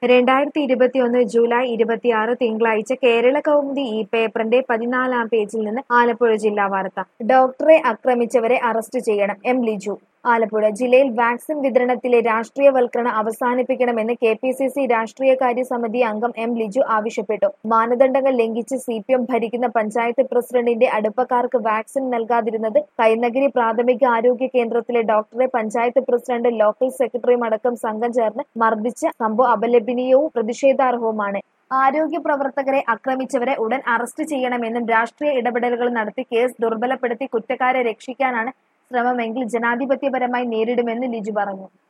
രണ്ടായിരത്തി ഇരുപത്തിയൊന്ന് ജൂലൈ ഇരുപത്തിയാറ് തിങ്കളാഴ്ച കേരള കൗമുദി ഈ പേപ്പറിന്റെ പതിനാലാം പേജിൽ നിന്ന് ആലപ്പുഴ ജില്ലാ വാർത്ത ഡോക്ടറെ ആക്രമിച്ചവരെ അറസ്റ്റ് ചെയ്യണം എം ലിജു ആലപ്പുഴ ജില്ലയിൽ വാക്സിൻ വിതരണത്തിലെ രാഷ്ട്രീയവൽക്കരണം അവസാനിപ്പിക്കണമെന്ന് കെ പി സി സി രാഷ്ട്രീയകാര്യ സമിതി അംഗം എം ലിജു ആവശ്യപ്പെട്ടു മാനദണ്ഡങ്ങൾ ലംഘിച്ച് സി പി എം ഭരിക്കുന്ന പഞ്ചായത്ത് പ്രസിഡന്റിന്റെ അടുപ്പക്കാർക്ക് വാക്സിൻ നൽകാതിരുന്നത് കൈനഗിരി പ്രാഥമിക ആരോഗ്യ കേന്ദ്രത്തിലെ ഡോക്ടറെ പഞ്ചായത്ത് പ്രസിഡന്റ് ലോക്കൽ സെക്രട്ടറിയും അടക്കം സംഘം ചേർന്ന് മർദ്ദിച്ച സംഭവം അപലപനീയവും പ്രതിഷേധാർഹവുമാണ് ആരോഗ്യ പ്രവർത്തകരെ ആക്രമിച്ചവരെ ഉടൻ അറസ്റ്റ് ചെയ്യണമെന്നും രാഷ്ട്രീയ ഇടപെടലുകൾ നടത്തി കേസ് ദുർബലപ്പെടുത്തി കുറ്റക്കാരെ രക്ഷിക്കാനാണ് ശ്രമമെങ്കിൽ ജനാധിപത്യപരമായി നേരിടുമെന്ന് ലിജു പറഞ്ഞു